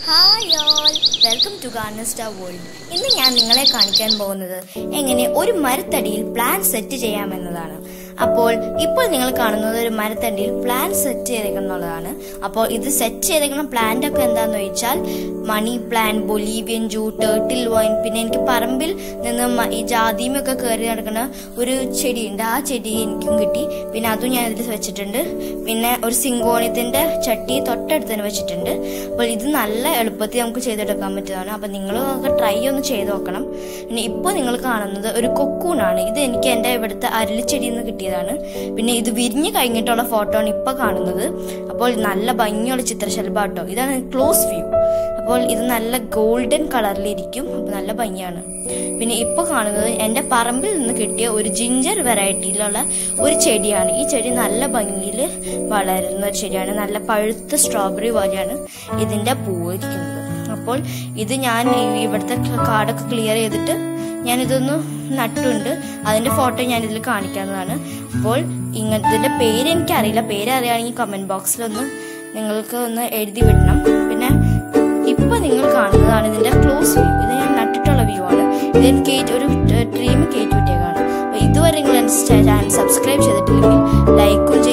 hi all welcome to ഗാർണസ്റ്റാർ world ഇന്ന് ഞാൻ നിങ്ങളെ കാണിക്കാൻ പോകുന്നത് എങ്ങനെ ഒരു മരത്തടിയിൽ പ്ലാൻ സെറ്റ് ചെയ്യാമെന്നതാണ് അപ്പോൾ ഇപ്പോൾ നിങ്ങൾ കാണുന്നത് ഒരു മരത്തടിയിൽ പ്ലാൻ സെറ്റ് ചെയ്തേക്കുന്നുള്ളതാണ് അപ്പോൾ ഇത് സെറ്റ് ചെയ്തേക്കുന്ന പ്ലാന്റ് ഒക്കെ എന്താണെന്ന് ചോദിച്ചാൽ മണി പ്ലാന്റ് ബൊലീവിയൻ ജൂ ടേർട്ടിൽ വൈൻ പിന്നെ എനിക്ക് പറമ്പിൽ നിന്ന് മ- ഈ ജാതിമൊക്കെ കയറി നടക്കുന്ന ഒരു ചെടിയുണ്ട് ആ ചെടി എനിക്കും കിട്ടി പിന്നെ അതും ഞാൻ ഇതിൽ വെച്ചിട്ടുണ്ട് പിന്നെ ഒരു സിങ്കോണിയത്തിന്റെ ചട്ടി തൊട്ടടുത്ത് തന്നെ വെച്ചിട്ടുണ്ട് അപ്പോൾ ഇത് നല്ല എളുപ്പത്തിൽ നമുക്ക് ചെയ്തെടുക്കാൻ പറ്റുന്നതാണ് അപ്പോൾ നിങ്ങൾ ട്രൈ ഒന്ന് ചെയ്ത് നോക്കണം പിന്നെ ഇപ്പോൾ നിങ്ങൾ കാണുന്നത് ഒരു കൊക്കൂണാണ് ഇത് എനിക്ക് എൻ്റെ ഇവിടുത്തെ അരളിച്ചെടിയിൽ നിന്ന് കിട്ടിയതാണ് പിന്നെ ഇത് വിരിഞ്ഞ് കഴിഞ്ഞിട്ടുള്ള ഫോട്ടോ ആണ് ഇപ്പോൾ കാണുന്നത് അപ്പോൾ നല്ല ഭംഗിയുള്ള ചിത്രശലഭം കേട്ടോ ഇതാണ് ക്ലോസ് വ്യൂ അപ്പോൾ ഇത് നല്ല ഗോൾഡൻ കളറിലിരിക്കും അപ്പോൾ നല്ല ഭംഗിയാണ് പിന്നെ ഇപ്പോൾ കാണുന്നത് എൻ്റെ പറമ്പിൽ നിന്ന് കിട്ടിയ ഒരു ജിഞ്ചർ വെറൈറ്റിയിലുള്ള ഒരു ചെടിയാണ് ഈ ചെടി നല്ല ഭംഗിയിൽ വളരുന്ന ഒരു ചെടിയാണ് നല്ല പഴുത്ത സ്ട്രോബെറി പോലെയാണ് ഇതിൻ്റെ പൂവ് ഇരിക്കുന്നത് അപ്പോൾ ഇത് ഞാൻ ഈ ഇവിടുത്തെ കാടൊക്കെ ക്ലിയർ ചെയ്തിട്ട് ഞാനിതൊന്ന് നട്ടുണ്ട് അതിൻ്റെ ഫോട്ടോ ഞാൻ ഇതിൽ കാണിക്കാവുന്നതാണ് അപ്പോൾ ഇങ്ങനെ ഇതിൻ്റെ പേര് എനിക്കറിയില്ല പേര് അറിയുകയാണെങ്കിൽ കമൻറ്റ് ബോക്സിലൊന്ന് നിങ്ങൾക്ക് ഒന്ന് എഴുതി വിടണം പിന്നെ ഇപ്പൊ നിങ്ങൾ കാണുന്നതാണ് ഇതിന്റെ ക്ലോസ് വ്യൂ ഇത് ഞാൻ നട്ടിട്ടുള്ള വ്യൂ ആണ് ഇതിൽ കേറ്റ് ഒരു ട്രീം കയറ്റി വിട്ടേക്കാണ് അപ്പൊ ഇതുവരെ നിങ്ങൾ ചാനൽ സബ്സ്ക്രൈബ് ചെയ്തിട്ടില്ലെങ്കിൽ ലൈക്കും